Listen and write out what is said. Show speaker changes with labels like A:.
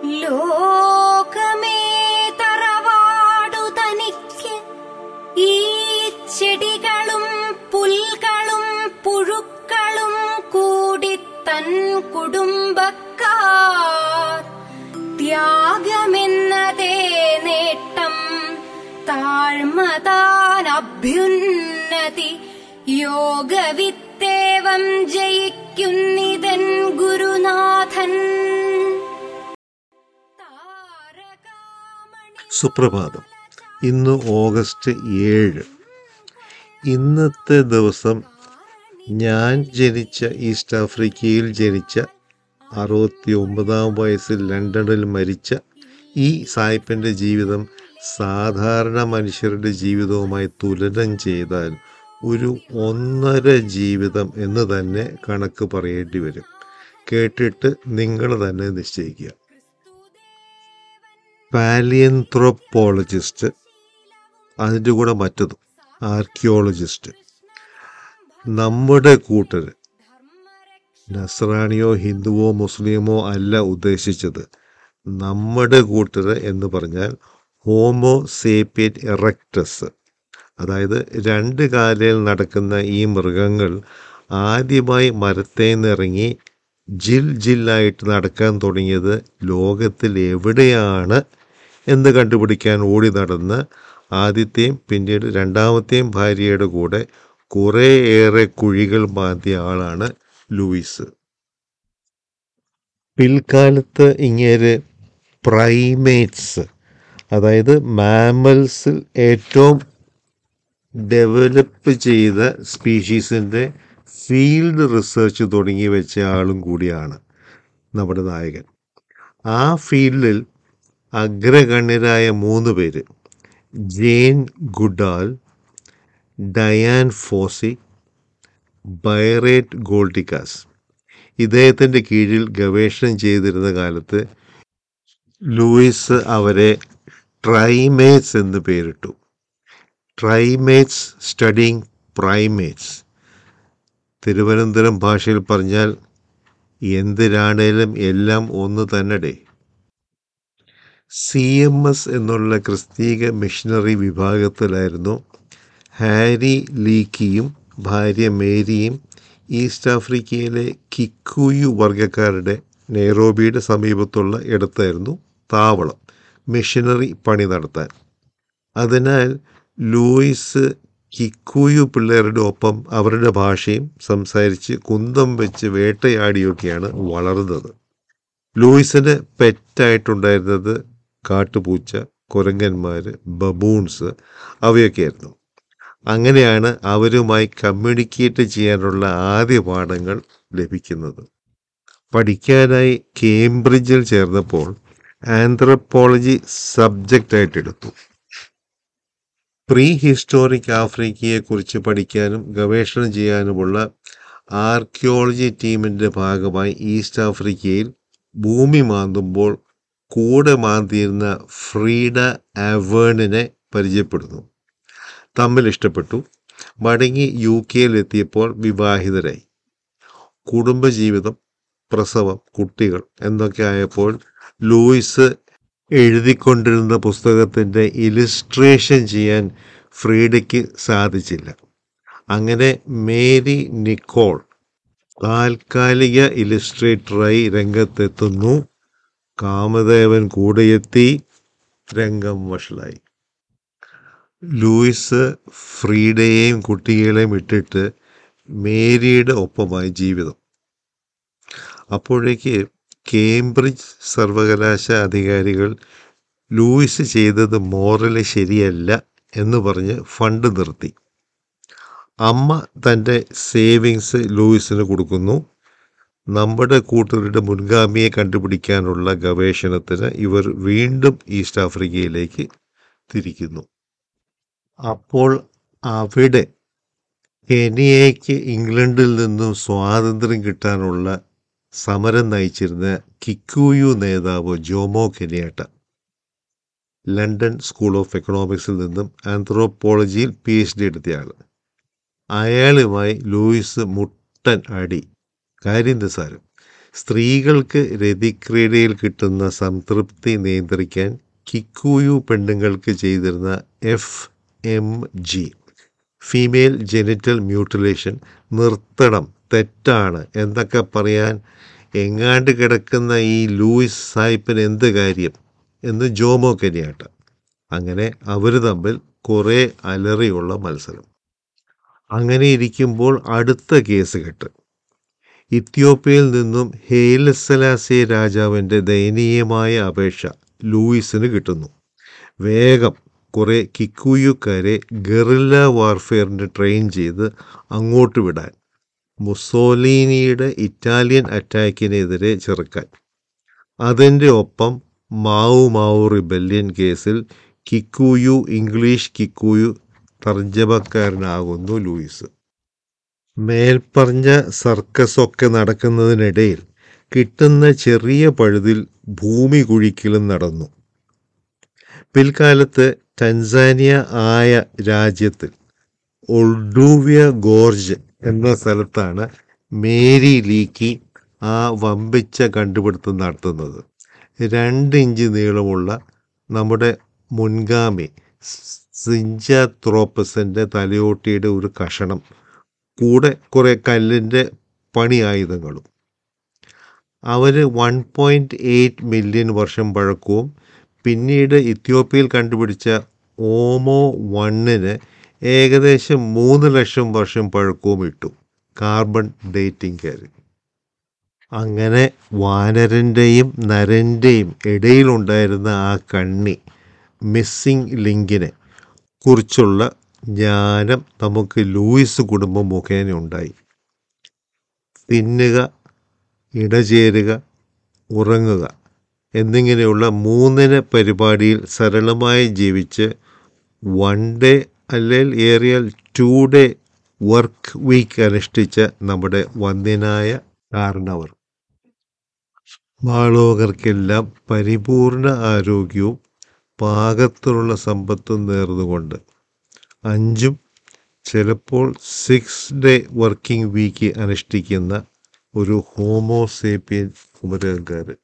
A: ലോകമേ തറവാടു തനിക്ക് ഈ ചെടികളും പുൽകളും പുഴുക്കളും കൂടി തൻ കുടുംബക്കാർ ത്യാഗമെന്നതേ നേട്ടം താഴ്മതാൻ അഭ്യുന്നതി യോഗവിത്തേവം ജയിക്കുന്നിതൻ ഗുരുനാഥൻ താരകാമണി
B: സുപ്രഭാതം ഇന്ന് ഓഗസ്റ്റ് ഏഴ് ഇന്നത്തെ ദിവസം ഞാൻ ജനിച്ച ഈസ്റ്റ് ആഫ്രിക്കയിൽ ജനിച്ച അറുപത്തി ഒമ്പതാം വയസ്സിൽ ലണ്ടനിൽ മരിച്ച ഈ സായിപ്പിൻ്റെ ജീവിതം സാധാരണ മനുഷ്യരുടെ ജീവിതവുമായി തുലനം ചെയ്താൽ ഒരു ഒന്നര ജീവിതം എന്ന് തന്നെ കണക്ക് പറയേണ്ടി വരും കേട്ടിട്ട് നിങ്ങൾ തന്നെ നിശ്ചയിക്കുക പാലിയന്ത്രോപോളജിസ്റ്റ് അതിൻ്റെ കൂടെ മറ്റതും ആർക്കിയോളജിസ്റ്റ് നമ്മുടെ കൂട്ടർ നസ്രാണിയോ ഹിന്ദുവോ മുസ്ലിമോ അല്ല ഉദ്ദേശിച്ചത് നമ്മുടെ കൂട്ടർ എന്ന് പറഞ്ഞാൽ ഹോമോ സേപ്പിയൻ എറക്ടസ് അതായത് രണ്ട് കാലയിൽ നടക്കുന്ന ഈ മൃഗങ്ങൾ ആദ്യമായി മരത്തേന്നിറങ്ങി ജിൽ ജില്ലായിട്ട് നടക്കാൻ തുടങ്ങിയത് ലോകത്തിൽ എവിടെയാണ് എന്ന് കണ്ടുപിടിക്കാൻ ഓടി നടന്ന് ആദ്യത്തെയും പിന്നീട് രണ്ടാമത്തെയും ഭാര്യയുടെ കൂടെ കുറേയേറെ കുഴികൾ മാന്തിയ ആളാണ് ലൂയിസ് പിൽക്കാലത്ത് ഇങ്ങേര് പ്രൈമേറ്റ്സ് അതായത് മാമൽസിൽ ഏറ്റവും ഡെവലപ്പ് ചെയ്ത സ്പീഷീസിൻ്റെ ഫീൽഡ് റിസർച്ച് തുടങ്ങി വെച്ച ആളും കൂടിയാണ് നമ്മുടെ നായകൻ ആ ഫീൽഡിൽ അഗ്രഗണ്യരായ മൂന്ന് പേര് Jane Goodall Dian Fossey Birute Galdikas ഇദ്ദേഹത്തിൻ്റെ കീഴിൽ ഗവേഷണം ചെയ്തിരുന്ന കാലത്ത് ലൂയിസ് അവരെ ട്രൈമേറ്റ്സ് എന്ന് പേരിട്ടു ട്രൈമേറ്റ്സ് സ്റ്റഡിങ് പ്രൈമേറ്റ്സ് തിരുവനന്തപുരം ഭാഷയിൽ പറഞ്ഞാൽ എന്തിനാണേലും എല്ലാം ഒന്ന് തന്നെടേ സി എം എസ് എന്നുള്ള ക്രിസ്തീക മിഷണറി വിഭാഗത്തിലായിരുന്നു ഹാരി ലീക്കിയും ഭാര്യ മേരിയും ഈസ്റ്റ് ആഫ്രിക്കയിലെ കിക്കുയു വർഗക്കാരുടെ നെയ്റോബിയുടെ സമീപത്തുള്ള ഇടത്തായിരുന്നു താവളം മിഷനറി പണി നടത്താൻ അതിനാൽ ലൂയിസ് കിക്കുയു പിള്ളേരുടെ ഒപ്പം അവരുടെ ഭാഷയും സംസാരിച്ച് കുന്തം വെച്ച് വേട്ടയാടിയൊക്കെയാണ് വളർന്നത് ലൂയിസിന് പെറ്റായിട്ടുണ്ടായിരുന്നത് കാട്ടുപൂച്ച കുരങ്ങന്മാർ ബബൂൺസ് അവയൊക്കെയായിരുന്നു അങ്ങനെയാണ് അവരുമായി കമ്മ്യൂണിക്കേറ്റ് ചെയ്യാനുള്ള ആദ്യ പാഠങ്ങൾ ലഭിക്കുന്നത് പഠിക്കാനായി കേംബ്രിഡ്ജിൽ ചേർന്നപ്പോൾ ആന്ത്രപ്പോളജി സബ്ജക്റ്റായിട്ട് എടുത്തു പ്രീ ഹിസ്റ്റോറിക് ആഫ്രിക്കയെക്കുറിച്ച് പഠിക്കാനും ഗവേഷണം ചെയ്യാനുമുള്ള ആർക്കിയോളജി ടീമിൻ്റെ ഭാഗമായി ഈസ്റ്റ് ആഫ്രിക്കയിൽ ഭൂമി മാന്തുമ്പോൾ കൂടെ മാന്തിയിരുന്ന ഫ്രീഡ ആവേണിനെ പരിചയപ്പെടുന്നു തമ്മിൽ ഇഷ്ടപ്പെട്ടു മടങ്ങി യു കെയിലെത്തിയപ്പോൾ വിവാഹിതരായി കുടുംബജീവിതം പ്രസവം കുട്ടികൾ എന്നൊക്കെ ആയപ്പോൾ ലൂയിസ് എഴുതിക്കൊണ്ടിരുന്ന പുസ്തകത്തിൻ്റെ ഇലിസ്ട്രേഷൻ ചെയ്യാൻ ഫ്രീഡയ്ക്ക് സാധിച്ചില്ല അങ്ങനെ മേരി നിക്കോൾ താൽക്കാലിക ഇലിസ്ട്രേറ്ററായി രംഗത്തെത്തുന്നു കാമദേവൻ കൂടെയെത്തി രംഗം വഷളായി ലൂയിസ് ഫ്രീഡയെയും കുട്ടികളെയും ഇട്ടിട്ട് മേരിയുടെ ഒപ്പമായി ജീവിതം അപ്പോഴേക്ക് കേംബ്രിഡ്ജ് സർവകലാശാല അധികാരികൾ ലൂയിസ് ചെയ്തത് മോറലി ശരിയല്ല എന്ന് പറഞ്ഞ് ഫണ്ട് നിർത്തി അമ്മ തൻ്റെ സേവിങ്സ് ലൂയിസിന് കൊടുക്കുന്നു നമ്മുടെ കൂട്ടരുടെ മുൻഗാമിയെ കണ്ടുപിടിക്കാനുള്ള ഗവേഷണത്തിന് ഇവർ വീണ്ടും ഈസ്റ്റ് ആഫ്രിക്കയിലേക്ക് തിരിക്കുന്നു അപ്പോൾ അവിടെ കെനിയയ്ക്ക് ഇംഗ്ലണ്ടിൽ നിന്നും സ്വാതന്ത്ര്യം കിട്ടാനുള്ള സമരം നയിച്ചിരുന്ന കിക്കുയു നേതാവ് Jomo Kenyatta London school of എക്കണോമിക്സിൽ നിന്നും ആന്ത്രോപോളജിയിൽ പി എച്ച് ഡി എടുത്തയാൾ അയാളുമായി ലൂയിസ് മുട്ടൻ അടി കാര്യം നിസ്സാരം സ്ത്രീകൾക്ക് രതിക്രീഡയിൽ കിട്ടുന്ന സംതൃപ്തി നിയന്ത്രിക്കാൻ കിക്കുയു പെണ്ണുങ്ങൾക്ക് ചെയ്തിരുന്ന F M G female genital mutilation നിർത്തണം തെറ്റാണ് എന്നൊക്കെ പറയാൻ എങ്ങാണ്ട് കിടക്കുന്ന ഈ ലൂയിസ് സായിപ്പിന് എന്ത് കാര്യം എന്ന് ജോമോ കനിയാട്ട അങ്ങനെ അവർ തമ്മിൽ കുറേ അലറിയുള്ള മത്സരം അങ്ങനെ ഇരിക്കുമ്പോൾ അടുത്ത കേസ് കെട്ട് ഇത്യോപ്യയിൽ നിന്നും ഹെയ്ലസലാസെ രാജാവിൻ്റെ ദയനീയമായ അപേക്ഷ ലൂയിസിന് കിട്ടുന്നു വേഗം കുറേ കിക്കുയുക്കാരെ ഗറില്ല വാർഫെയറിന് ട്രെയിൻ ചെയ്ത് അങ്ങോട്ട് വിടാൻ മുസോലീനിയുടെ ഇറ്റാലിയൻ അറ്റാക്കിനെതിരെ ചെറുക്കാൻ അതിൻ്റെ ഒപ്പം മാവു മാവു റിബല്യൻ കേസിൽ കിക്കുയു ഇംഗ്ലീഷ് കിക്കുയു തർജ്ജമക്കാരനാകുന്നു ലൂയിസ് മേൽപ്പറഞ്ഞ സർക്കസൊക്കെ നടക്കുന്നതിനിടയിൽ കിട്ടുന്ന ചെറിയ പഴുതിൽ ഭൂമി കുഴിക്കലും നടന്നു പിൽക്കാലത്ത് ടൻസാനിയ ആയ രാജ്യത്തിൽ ഒൾഡൂവിയ ഗോർജ് എന്ന സ്ഥലത്താണ് മേരി ലീക്കി ആ വമ്പിച്ച കണ്ടുപിടുത്തം നടത്തുന്നത് രണ്ട് ഇഞ്ച് നീളമുള്ള നമ്മുടെ മുൻഗാമി സിഞ്ചാത്രോപ്പസിൻ്റെ തലയോട്ടിയുടെ ഒരു കഷണം കൂടെ കുറേ കല്ലിൻ്റെ പണി ആയുധങ്ങളും അവർ വൺ പോയിൻറ്റ് എയ്റ്റ് മില്യൺ വർഷം പഴക്കവും പിന്നീട് ഇത്യോപ്യയിൽ കണ്ടുപിടിച്ച ഓമോ വണ്ണിന് ഏകദേശം മൂന്ന് ലക്ഷം വർഷം പഴക്കവും ഇട്ടു കാർബൺ ഡേറ്റിംഗ് അങ്ങനെ വാനരൻ്റെയും നരൻ്റെയും ഇടയിലുണ്ടായിരുന്ന ആ കണ്ണി മിസ്സിംഗ് ലിങ്കിനെ കുറിച്ചുള്ള ജ്ഞാനം നമുക്ക് ലൂയിസ് കുടുംബം മുഖേന ഉണ്ടായി തിന്നുക ഇടചേരുക ഉറങ്ങുക എന്നിങ്ങനെയുള്ള മൂന്നിന പരിപാടിയിൽ സരളമായി ജീവിച്ച് വൺ ഡേ അല്ലെങ്കിൽ ഏറിയാൽ ടു ഡേ വർക്ക് വീക്ക് അനുഷ്ഠിച്ച നമ്മുടെ വന്ധ്യനായ കാരണവർ ബാലോകർക്കെല്ലാം പരിപൂർണ ആരോഗ്യവും പാകത്തിനുള്ള സമ്പത്തും നേർന്നുകൊണ്ട് അഞ്ചും ചിലപ്പോൾ സിക്സ് ഡേ വർക്കിംഗ് വീക്ക് അനുഷ്ഠിക്കുന്ന ഒരു ഹോമോസേപ്പിയൻ കുമരകക്കാരൻ